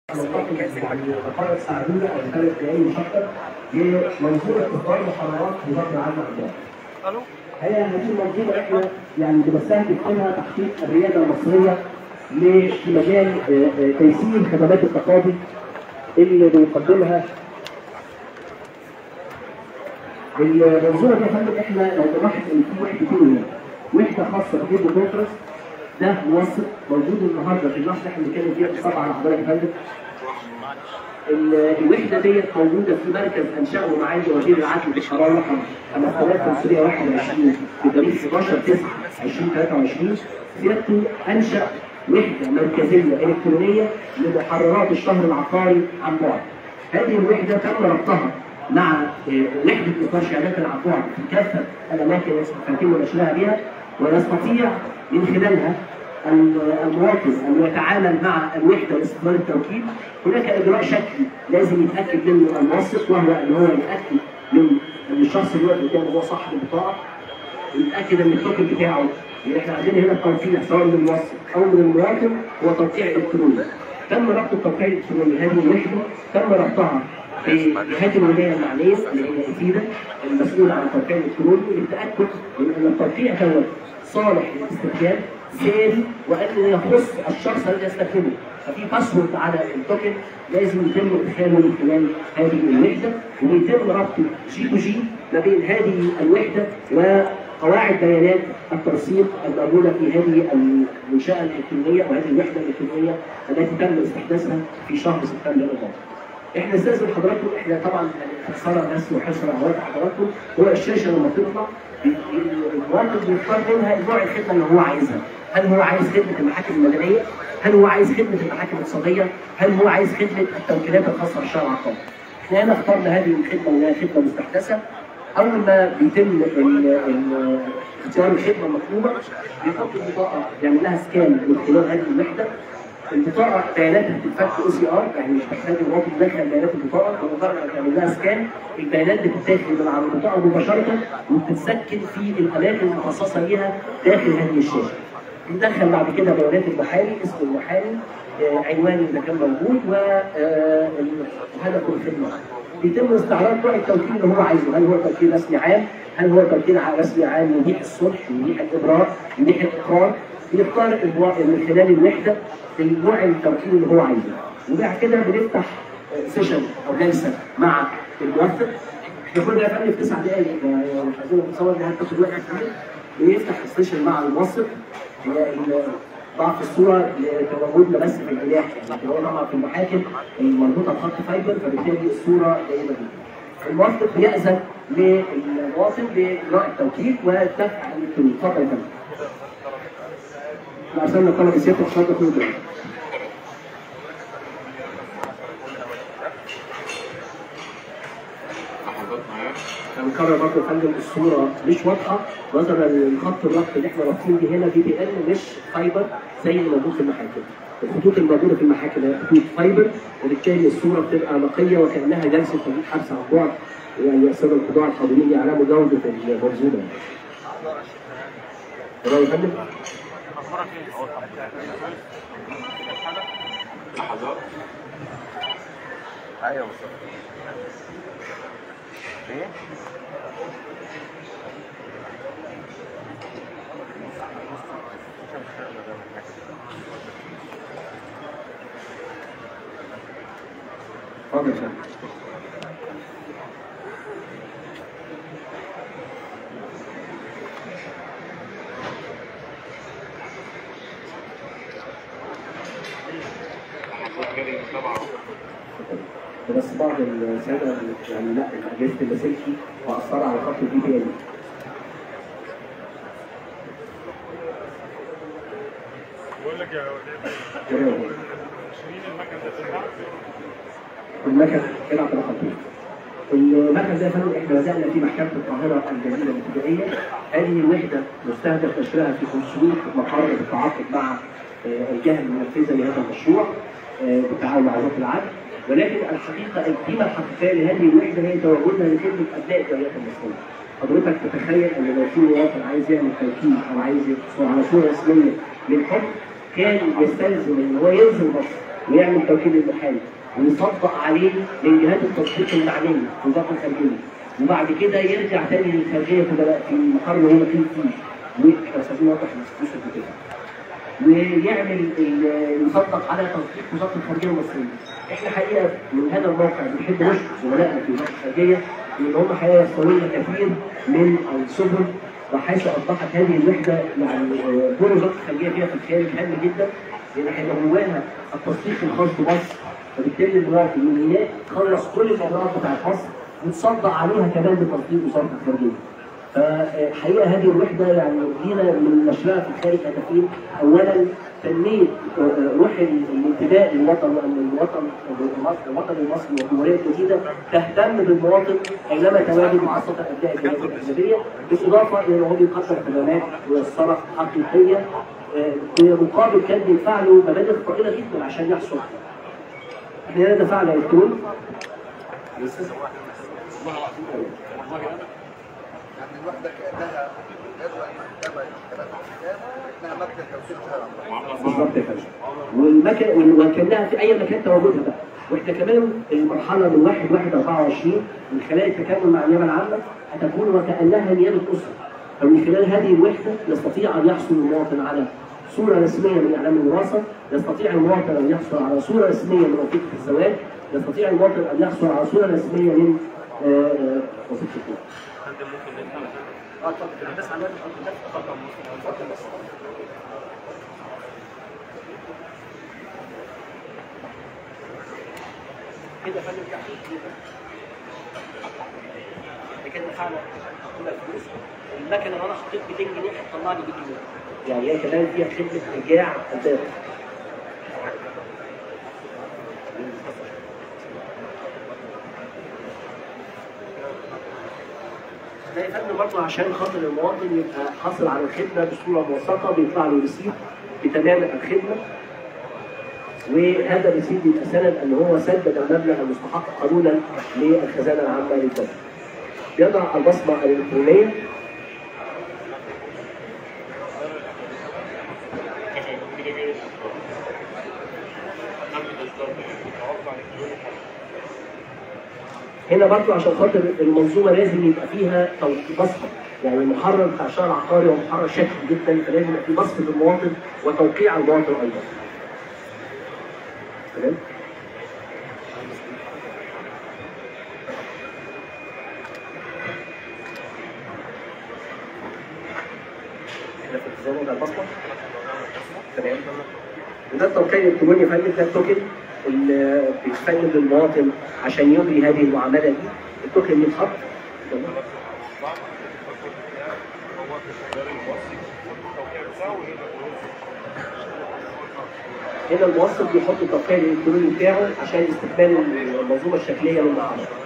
دقائق ساعدونا او ثلاث دقائق مش اكتر لمنظومه اصدار محررات وزاره العدل والعداله. هي هذه المنظومه احنا يعني بنستهدف منها تحقيق الرياده المصريه في مجال آه، آه، تيسير خدمات التقاضي اللي بيقدمها المنظومه دي يا فندم احنا لو نلاحظ ان في وحدتين وحده خاصه بجيب كونفرنس ده موثق موجود النهارده في اللحظه اللي احنا بنتكلم فيها طبعا حضرتك يا فندم ال- الوحده ديت موجوده في مركز انشاه معالي وزير العدل بالقرار رقم 5521 بتاريخ 11 9 2023 سيادته انشا وحده مركزيه الكترونيه لمحررات الشهر العقاري عن بعد. هذه الوحده تم ربطها مع آه، وحده اطار شهادات العقار في كافه الاماكن التي يتم نشرها بها ويستطيع من خلالها المواطن ان يتعامل مع الوحده لاستثمار التوكيل هناك اجراء شكلي لازم يتاكد منه الموثق وهو ان هو يتاكد من ان الشخص اللي واقف قدامه هو صاحب البطاقه ويتاكد ان التوكل بتاعه اللي احنا عندنا هنا التوقيع سواء من الموثق او من المواطن هو توقيع الكتروني تم ربط التوقيع الالكتروني هذه الوحده تم ربطها بجهات الولايه المعنيه اللي هي افيدا المسؤوله عن التوقيع الالكتروني للتاكد من ان التوقيع دوت صالح للاستخدام ساري وانه يخص الشخص الذي يستخدمه ففي باسورد على التوكن لازم يتم ادخاله من خلال هذه الوحده ويتم ربط جي تو جي ما بين هذه الوحده وقواعد بيانات الترسيم الموجوده في هذه المنشاه الالكترونيه وهذه الوحده الالكترونيه التي تم استحداثها في شهر سبتمبر الماضي. احنا نستاذن حضراتكم احنا طبعا خساره بس وحسره على وقت حضراتكم هو الشاشه لما بتطلع المواطن بيختار منها نوع الخدمه اللي هو عايزها هل هو عايز خدمه المحاكم المدنيه؟ هل هو عايز خدمه المحاكم الاقتصاديه؟ هل هو عايز خدمه التوكيلات الخاصه بالشارع العقاري؟ احنا هنا اخترنا هذه الخدمه وهي خدمه مستحدثه اول ما بيتم ال- ال- اختيار الخدمه المطلوبه بيحط البطاقه يعمل لها سكان من خلال هذه الوحده البطاقه بياناتها بتتفك او سي ار يعني مش محتاج المواطن يدخل بيانات البطاقه بمجرد ما تعمل لها سكان البيانات بتتاخد من على البطاقه مباشره وبتتسكن في الاماكن المخصصه ليها داخل هذه الشاشه. ندخل بعد كده بيانات المحامي اسم المحامي آه، عنوان اذا كان موجود وهدف الخدمه. بيتم استعراض نوع التوكيل اللي هو عايزه، هل هو توكيل رسمي عام؟ هل هو توكيل ع- رسمي عام يبيح الصلح، يبيح الابراء، يبيح الاقرار؟ بيختار النوع- من خلال الوحده النوع التوكيل اللي هو عايزه. وبعد كده بنفتح آه، سيشن او جلسه مع الموثق احنا كنا يا فندم في تسع دقائق آه، مش عايزين نتصور انها تاخد وقت كتير بيفتح السيشن مع الموثق هي ال- ضعف الصوره تواجدنا بس في الجناح يعني لكن هو طبعا في المحاكم المربوطه بخط فايبر فبالتالي الصوره جيده جدا. الموثق بيأذن للمواطن بإجراء التوكيل والدفع الإلكتروني. اتفضل يا فندم. احنا ارسلنا طلب سيادتك شرطه كل دول. لحظات معايا هنكرر برضه يا فندم الصوره مش واضحه نظرا لخط الربط اللي احنا رابطين بيه هنا في بي ان مش فايبر زي اللي موجود في المحاكم. الخطوط الموجوده في المحاكم هي خطوط فايبر وبالتالي الصوره بتبقى نقيه وكانها جلسه تجديد حبس عن بعد يعني الساده الخضوع القادمين يعلموا جوده المنظومه. تمام يا فندم؟ لحظات ايوه بالظبط ايه اتفضل يا فندم. لحظات جري طبعا بس بعض الساده يعني لا اجهزه اللاسلكي مأثره على خط البي بي ان. بقول لك يا وليد تمام. شيرين المكن ده بتاعك المكن هنا على خطوط. المكن ده يا فندم احنا بدأنا في محكمة القاهرة الجديدة الابتدائية هذه الوحدة مستهدف نشرها في 500 مقر بالتعاقد مع آه، الجهة المنفذة لهذا المشروع آه، بالتعاون مع وزارة العدل ولكن الحقيقة القيمة الحقيقية لهذه الوحدة هي تواجدنا لخدمة أبناء الجاليات المصرية. حضرتك تتخيل ان لو في مواطن عايز يعمل توكيل او عايز يحصل على صوره رسميه للحكم كان يستلزم ان هو ينزل مصر ويعمل توكيل المحامي ويطبق عليه من جهات التصديق المعنيه في وزاره الخارجيه وبعد كده يرجع تاني للخارجيه في بلد في المقر اللي هو فيه فيه وعايزين نوضح الاستيشن كده ويعمل ال- يصدق على تصديق وزاره الخارجيه المصريه. احنا حقيقه من هذا الموقع بنحب نشكر زملائنا في وزاره الخارجيه لان هم حقيقه يسروا لنا كثير من السبل وحيث اصبحت هذه الوحده يعني آه، دور وزاره الخارجيه فيها في الخارج هام جدا لان احنا جواها التصديق الخاص بمصر فبالتالي المواطن من هناك خلص كل الاجراءات بتاعت مصر وتصدق عليها كمان بتصديق وزاره الخارجيه. فحقيقه هذه الوحده يعني لينا من نشرها في الخارج هدفين اولا تنميه آه، روح الانتماء للوطن وان الوطن الوطن المصري والجمهوريه الجديده تهتم بالمواطن اينما تواجد خاصه ابناء البلاد الاجنبيه بالاضافه الى ان هو بيقدم خدمات ميسره حقيقيه آه، بمقابل كان بيدفع له مبالغ طائله جدا عشان يحصل احنا هنا دفعنا الكترون يعني الوحده كانها جدول محكمه للكلام الختام انها مكتب توثيق شهر بالظبط يا فندم والمكان وكانها في اي مكان تواجدها بقى واحنا كمان المرحله من 1 1 24 من خلال التكامل مع النيابه العامه هتكون وكانها نيابه اسره فمن خلال هذه الوحده يستطيع ان يحصل المواطن على صوره رسميه من اعلام الوراثه، يستطيع المواطن ان يحصل على صوره رسميه من وثيقه الزواج، يستطيع المواطن ان يحصل على صوره رسميه من آه، آه، وثيقه الخطوبه. اه اتفضل بس على اتفضل اتفضل بس كده فن التحقيق كده احنا كده دفعنا كل الفلوس المكنه اللي انا حطيت 200 جنيه هتطلع لي 100 جنيه يعني هي كمان فيها خدمه رجاع الباب ده يا فندم برضه عشان خاطر المواطن يبقى حاصل على الخدمه بصوره موثقه بيطلع له ريسيت بتمام الخدمه وهذا الريسيت بيبقى سند ان هو سدد المبلغ المستحق قانونا للخزانه العامه للدوله. يضع البصمه الالكترونيه هنا برضو عشان خاطر المنظومه لازم يبقى فيها توقيت بصمه يعني المحرر بتاع الشهر العقاري هو محرر شكلي جدا فلازم يبقى فيه بصمه المواطن وتوقيع المواطن ايضا. تمام؟ احنا في التزام وضع البصمه تمام وده التوقيع الالكتروني يا فندم ده التوكن اللي بيتفند للمواطن عشان يجري هذه المعامله دي التوكن بيتحط هنا الموظف بيحط التوقيع الالكتروني بتاعه عشان استكمال المنظومه الشكليه للمعامله